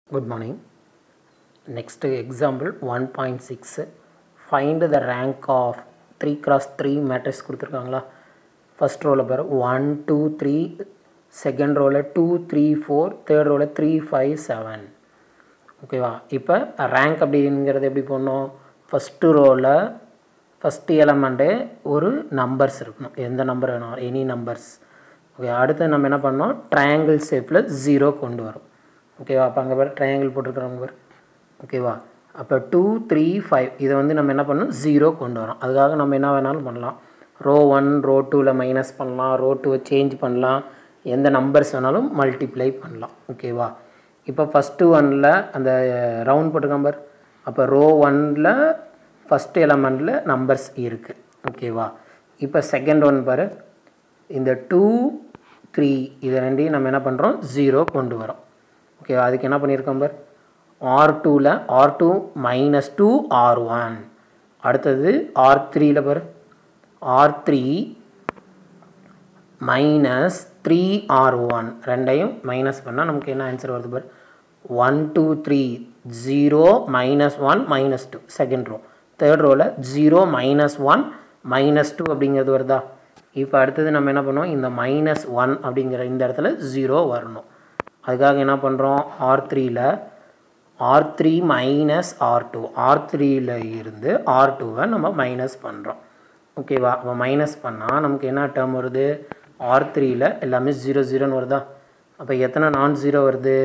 Good morning. Next example 1.6 find the rank of 3 cross 3 matrix கொடுத்துருக்காங்களா first ரோவில் பாரு one two three second ரோவில் two three four third ரோவில் three five seven ஓகேவா இப்போ rank அப்படிங்கிறது எப்படி போடணும் ஃபஸ்ட்டு ரோவில் ஃபஸ்ட்டு எலமெண்ட்டு ஒரு நம்பர்ஸ் இருக்கணும் எந்த நம்பர் வேணும் எனி நம்பர்ஸ் ஓகே அடுத்து நம்ம என்ன பண்ணோம் ட்ரையாங்கிள் ஷேப்பில் ஜீரோ கொண்டு வரும் ஓகேவா அப்போ அங்கே பாரு ட்ரையாங்கிள் போட்டிருக்கிறவங்க பாரு ஓகேவா அப்போ டூ த்ரீ ஃபைவ் இதை வந்து நம்ம என்ன பண்ணணும் ஜீரோ கொண்டு வரோம் அதுக்காக நம்ம என்ன வேணாலும் பண்ணலாம் ரோ ஒன் ரோ டூவில் மைனஸ் பண்ணலாம் ரோ டூவை சேஞ்ச் பண்ணலாம் எந்த நம்பர்ஸ் வேணாலும் மல்டிப்ளை பண்ணலாம் ஓகேவா இப்போ ஃபஸ்ட்டு ஒனில் அந்த ரவுண்ட் போட்டுக்காம பார் அப்போ ரோ ஒனில் ஃபஸ்ட் எலமெண்ட்டில் நம்பர்ஸ் இருக்குது ஓகேவா இப்போ செகண்ட் ஒன் பாரு இந்த டூ த்ரீ இதை ரெண்டையும் நம்ம என்ன பண்ணுறோம் ஜீரோ கொண்டு வரோம் ஓகேவா அதுக்கு என்ன பண்ணியிருக்கோம் பார் ஆர் டூவில் R two minus two R one அடுத்தது ஆர் த்ரீயில் பார் R three minus three R one ரெண்டையும் மைனஸ் பண்ணால் நமக்கு என்ன ஆன்சர் வருது பார் one two three zero minus one minus two second row third ரோவில் zero minus one minus two அப்படிங்கிறது வருதா இப்போ அடுத்தது நம்ம என்ன பண்ணுவோம் இந்த மைனஸ் ஒன் அப்படிங்கிற இந்த இடத்துல ஜீரோ வரணும் அதுக்காக என்ன பண்ணுறோம் ஆர் த்ரீயில் R three minus R two R த்ரீயில் இருந்து ஆர் டூவை நம்ம மைனஸ் பண்ணுறோம் ஓகேவா அப்போ மைனஸ் பண்ணால் நமக்கு என்ன டேர்ம் வருது ஆர் த்ரீயில் எல்லாமே ஜீரோ ஜீரோன்னு வருதா அப்போ எத்தனை நான் ஜீரோ வருது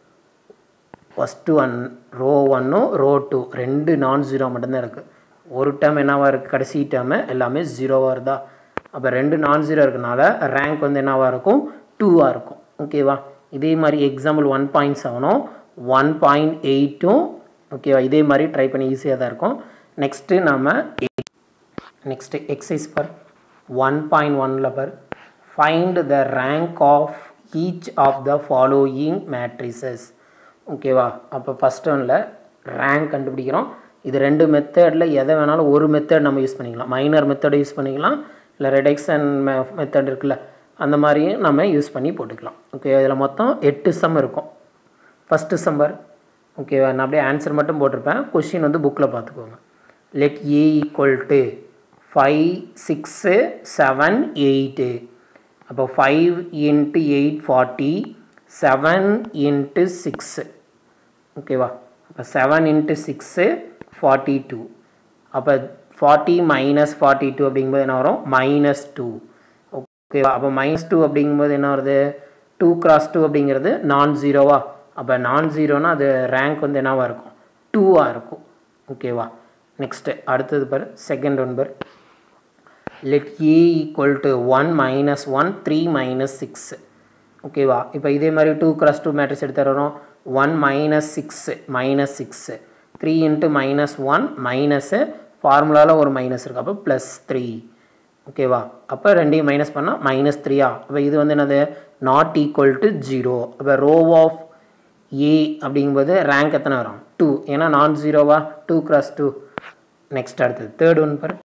ஃபஸ்ட்டு ஒன் ரோ ஒன்னும் ரோ டூ ரெண்டு நான் ஜீரோ மட்டும்தான் இருக்குது ஒரு டேர்ம் என்னவாக இருக்குது கடைசி டேர்மு எல்லாமே ஜீரோவாக வருதா அப்போ ரெண்டு நான் ஜீரோ இருக்கனால ரேங்க் வந்து என்னவாக இருக்கும் டூவாக இருக்கும் ஓகேவா இதே மாதிரி எக்ஸாம்பிள் ஒன் பாயிண்ட் செவனும் ஒன் பாயிண்ட் எயிட்டும் ஓகேவா இதே மாதிரி ட்ரை பண்ணி ஈஸியாக தான் இருக்கும் நெக்ஸ்ட்டு நம்ம next exercise for one point ஒனில் for find the rank of each of the following matrices ஓகேவா அப்போ ஃபஸ்ட் ஒனில் ரேங்க் கண்டுபிடிக்கிறோம் இது ரெண்டு மெத்தடில் எதை வேணாலும் ஒரு மெத்தட் நம்ம யூஸ் பண்ணிக்கலாம் மைனர் மெத்தடை யூஸ் பண்ணிக்கலாம் இல்லை ரெடக்ஷன் மெ மெத்தட் இருக்குல்ல அந்த மாதிரியும் நம்ம யூஸ் பண்ணி போட்டுக்கலாம் ஓகே இதில் மொத்தம் எட்டு சம் இருக்கும் ஃபஸ்ட்டு சம்பர் ஓகேவா நான் அப்படியே ஆன்சர் மட்டும் போட்டிருப்பேன் கொஷின் வந்து புக்கில் பார்த்துக்கோங்க let A equal to five six seven eight அப்போ five into eight forty seven into six ஓகேவா அப்போ seven into six forty two அப்போ ஃபார்ட்டி மைனஸ் ஃபார்ட்டி டூ அப்படிங்கும்போது என்ன வரும் மைனஸ் டூ ஓகேவா அப்போ மைனஸ் டூ அப்படிங்கும்போது என்ன வருது டூ கிராஸ் டூ அப்படிங்கிறது நான் ஜீரோவா அப்போ நான் ஜீரோனா அது ரேங்க் வந்து என்னவாக இருக்கும் டூவாக இருக்கும் ஓகேவா நெக்ஸ்ட்டு அடுத்தது பார் செகண்ட் ஒன் பார் let A equal to one minus one three minus six ஓகேவா இப்போ இதே மாதிரி டூ கிராஸ் டூ மேட்ரிக்ஸ் எடுத்து வரோம் one minus six minus six three into minus one minus ஃபார்முலாவில் ஒரு மைனஸ் இருக்குது அப்போ ப்ளஸ் த்ரீ ஓகேவா அப்போ ரெண்டையும் மைனஸ் பண்ணால் மைனஸ் த்ரீயா அப்போ இது வந்து என்னது நாட் ஈக்குவல் டு ஜீரோ அப்போ ரோ ஆஃப் ஏ அப்படிங்கும்போது ரேங்க் எத்தனை வரும் டூ ஏன்னா நான் ஜீரோவா டூ கிராஸ் டூ நெக்ஸ்ட் அடுத்தது தேர்ட் ஒன் பாரு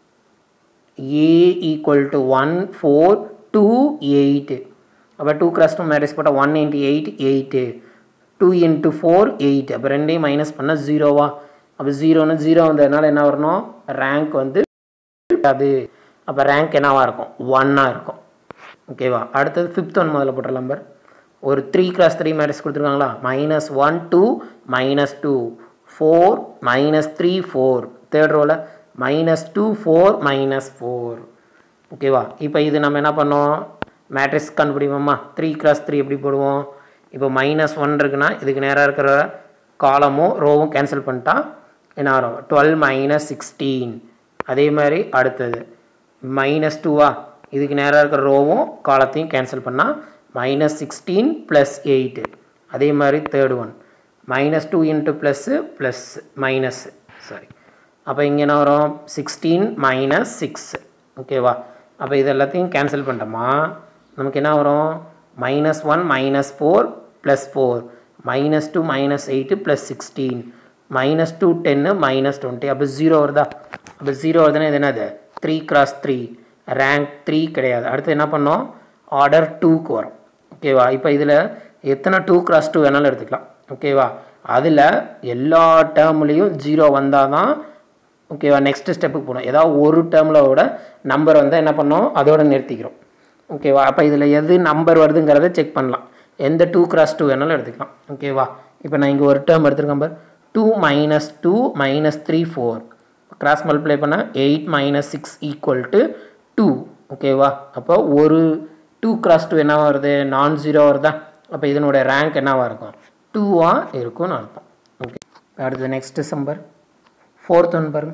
A equal to one four two eight அப்போ டூ கிராஸ் டூ மேட்ரிக்ஸ் போட்டால் one into eight eight two into four eight அப்போ ரெண்டையும் மைனஸ் பண்ணால் ஜீரோவா அப்போ ஜீரோன்னு ஜீரோ வந்ததுனால என்ன வரணும் ரேங்க் வந்து அது அப்போ ரேங்க் என்னவாக இருக்கும் ஒன்னாக இருக்கும் ஓகேவா அடுத்தது ஃபிஃப்த் ஒன் முதல்ல போட்டுற நம்பர் ஒரு த்ரீ கிராஸ் த்ரீ மேட்ரிக்ஸ் கொடுத்துருக்காங்களா minus one two minus two four minus three four third ரோவில் minus two four minus four ஓகேவா இப்போ இது நம்ம என்ன பண்ணோம் மேட்ரிக்ஸ் கண்டுபிடிப்போமா த்ரீ கிராஸ் த்ரீ எப்படி போடுவோம் இப்போ மைனஸ் ஒன் இருக்குன்னா இதுக்கு நேராக இருக்கிற காலமும் ரோவும் கேன்சல் பண்ணிட்டா என்ன வரும் டுவெல் மைனஸ் சிக்ஸ்டீன் அதே மாதிரி அடுத்தது மைனஸ் டூவா இதுக்கு நேராக இருக்கிற ரோவும் காலத்தையும் கேன்சல் பண்ணால் மைனஸ் சிக்ஸ்டீன் ப்ளஸ் எயிட்டு அதே மாதிரி third one minus two into plus plus minus sorry அப்போ இங்கே என்ன வரும் சிக்ஸ்டீன் மைனஸ் சிக்ஸ் ஓகேவா அப்போ இது எல்லாத்தையும் கேன்சல் பண்ணிட்டோமா நமக்கு என்ன வரும் minus one minus four plus four minus two minus eight plus sixteen minus two டென்னு மைனஸ் டுவெண்ட்டி அப்போ ஜீரோ வருதா அப்போ ஜீரோ வருதுன்னா இது என்னது three cross three rank three கிடையாது அடுத்து என்ன பண்ணோம் ஆர்டர் டூக்கு வரும் ஓகேவா இப்போ இதில் எத்தனை டூ கிராஸ் டூ வேணாலும் எடுத்துக்கலாம் ஓகேவா அதில் எல்லா டேர்ம்லேயும் ஜீரோ வந்தால் தான் ஓகேவா நெக்ஸ்ட் ஸ்டெப்புக்கு போகணும் ஏதாவது ஒரு டேர்மில் நம்பர் வந்தால் என்ன பண்ணோம் அதோட நிறுத்திக்கிறோம் ஓகேவா அப்போ இதில் எது நம்பர் வருதுங்கிறத செக் பண்ணலாம் எந்த டூ கிராஸ் டூ வேணாலும் எடுத்துக்கலாம் ஓகேவா இப்போ நான் இங்கே ஒரு டேர்ம் எடுத்துருக்கேன் பார் two minus two minus three four cross multiply பண்ணால் eight minus six equal to two ஓகேவா அப்போ ஒரு டூ கிராஸ் டூ என்ன வருது நான் ஜீரோ வருதா அப்போ இதனுடைய ரேங்க் என்னவாக இருக்கும் டூவாக இருக்கும்னு அர்த்தம் ஓகே அடுத்து நெக்ஸ்ட்டு சம்பர் ஃபோர்த் ஒன் பாருங்க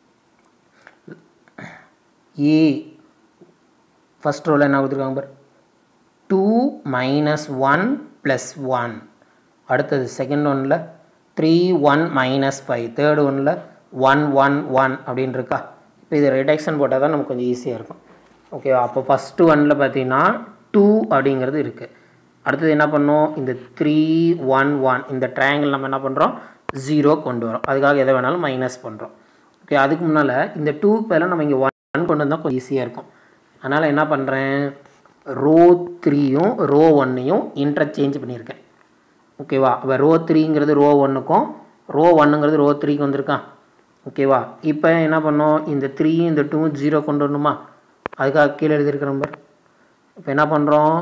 ஏ ஃபஸ்ட் ரோவில் என்ன கொடுத்துருக்காங்க பாரு two minus one plus one அடுத்தது செகண்ட் ஒனில் three one minus five third ஒனில் ஒன் ஒன் ஒன் அப்படின்னு இருக்கா இப்போ இது ரிடக்ஷன் போட்டால் தான் நமக்கு கொஞ்சம் ஈஸியாக இருக்கும் ஓகேவா அப்போ ஃபஸ்ட்டு ஒனில் பார்த்தீங்கன்னா டூ அப்படிங்கிறது இருக்குது அடுத்தது என்ன பண்ணோம் இந்த த்ரீ ஒன் ஒன் இந்த ட்ரையாங்கிள் நம்ம என்ன பண்ணுறோம் ஜீரோ கொண்டு வரோம் அதுக்காக எதை வேணாலும் மைனஸ் பண்ணுறோம் ஓகே அதுக்கு முன்னால் இந்த டூ பேரில் நம்ம இங்கே ஒன் கொண்டு வந்தால் கொஞ்சம் ஈஸியாக இருக்கும் அதனால் என்ன பண்ணுறேன் ரோ த்ரீயும் ரோ ஒன்னையும் இன்டர்சேஞ்ச் பண்ணியிருக்கேன் ஓகேவா அப்போ ரோ த்ரீங்கிறது ரோ ஒன்றுக்கும் ரோ ஒன்னுங்கிறது ரோ த்ரீக்கு வந்திருக்கான் ஓகேவா இப்போ என்ன பண்ணோம் இந்த த்ரீ இந்த டூ ஜீரோ கொண்டு வரணுமா அதுக்காக கீழே எழுதியிருக்க நம்பர் இப்போ என்ன பண்ணுறோம்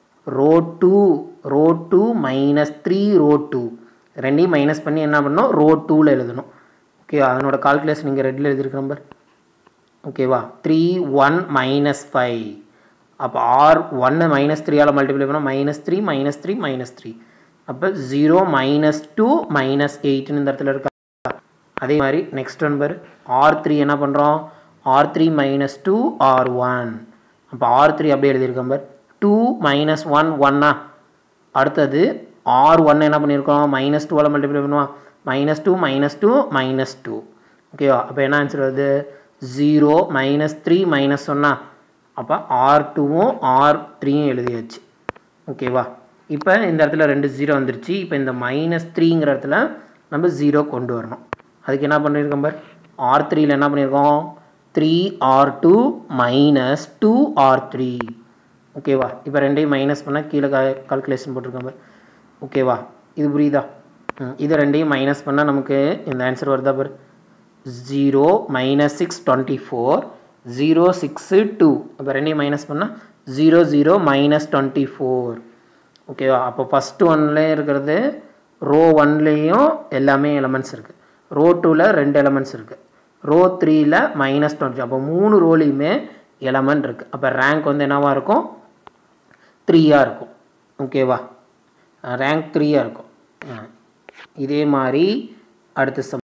row two row two minus three row two ரெண்டையும் மைனஸ் பண்ணி என்ன பண்ணோம் ரோ டூவில் எழுதணும் ஓகே அதனோட கால்குலேஷன் இங்கே ரெட்டில் எழுதியிருக்க நம்பர் ஓகேவா த்ரீ ஒன் மைனஸ் ஃபைவ் அப்போ ஆர் ஒன்று மைனஸ் த்ரீயால் மல்டிப்ளை பண்ணால் minus three minus three minus three அப்போ ஜீரோ மைனஸ் டூ மைனஸ் எயிட்னு இந்த இடத்துல இருக்கா அதே மாதிரி நெக்ஸ்ட் நம்பர் ஆர் த்ரீ என்ன பண்ணுறோம் R three minus two R one அப்போ ஆர் த்ரீ அப்படியே எழுதியிருக்கோம் பார் டூ மைனஸ் ஒன் ஒன்னா அடுத்தது ஆர் ஒன் என்ன பண்ணியிருக்கோம் மைனஸ் டூவால் மல்டிப்ளை பண்ணுவோம் minus two minus two minus two ஓகேவா அப்போ என்ன ஆன்சர் வருது ஜீரோ மைனஸ் த்ரீ மைனஸ் ஒன்னா அப்போ ஆர் டூவும் ஆர் த்ரீயும் எழுதியாச்சு ஓகேவா இப்போ இந்த இடத்துல ரெண்டு ஜீரோ வந்துருச்சு இப்போ இந்த மைனஸ் த்ரீங்கிற இடத்துல நம்ம ஜீரோ கொண்டு வரணும் அதுக்கு என்ன பண்ணியிருக்கோம் பார் ஆர் த்ரீயில் என்ன பண்ணியிருக்கோம் three R two minus two R three ஓகேவா இப்போ ரெண்டையும் மைனஸ் பண்ணால் கீழே கால்குலேஷன் போட்டிருக்கோம் பார் ஓகேவா இது புரியுதா ம் இதை ரெண்டையும் மைனஸ் பண்ணால் நமக்கு இந்த ஆன்சர் வருதா பார் zero minus six twenty four zero six two அப்போ ரெண்டையும் மைனஸ் பண்ணால் zero zero minus twenty four ஓகேவா அப்போ ஃபஸ்ட்டு ஒன்லேயும் இருக்கிறது ரோ ஒன்லேயும் எல்லாமே எலமெண்ட்ஸ் இருக்குது ரோ டூவில் ரெண்டு எலமெண்ட்ஸ் இருக்குது ரோ த்ரீயில் மைனஸ் டுவெண்ட்டி அப்போ மூணு ரோலையுமே எலமெண்ட் இருக்குது அப்போ ரேங்க் வந்து என்னவாக இருக்கும் த்ரீயாக இருக்கும் ஓகேவா ரேங்க் த்ரீயாக இருக்கும் இதே மாதிரி அடுத்த சம்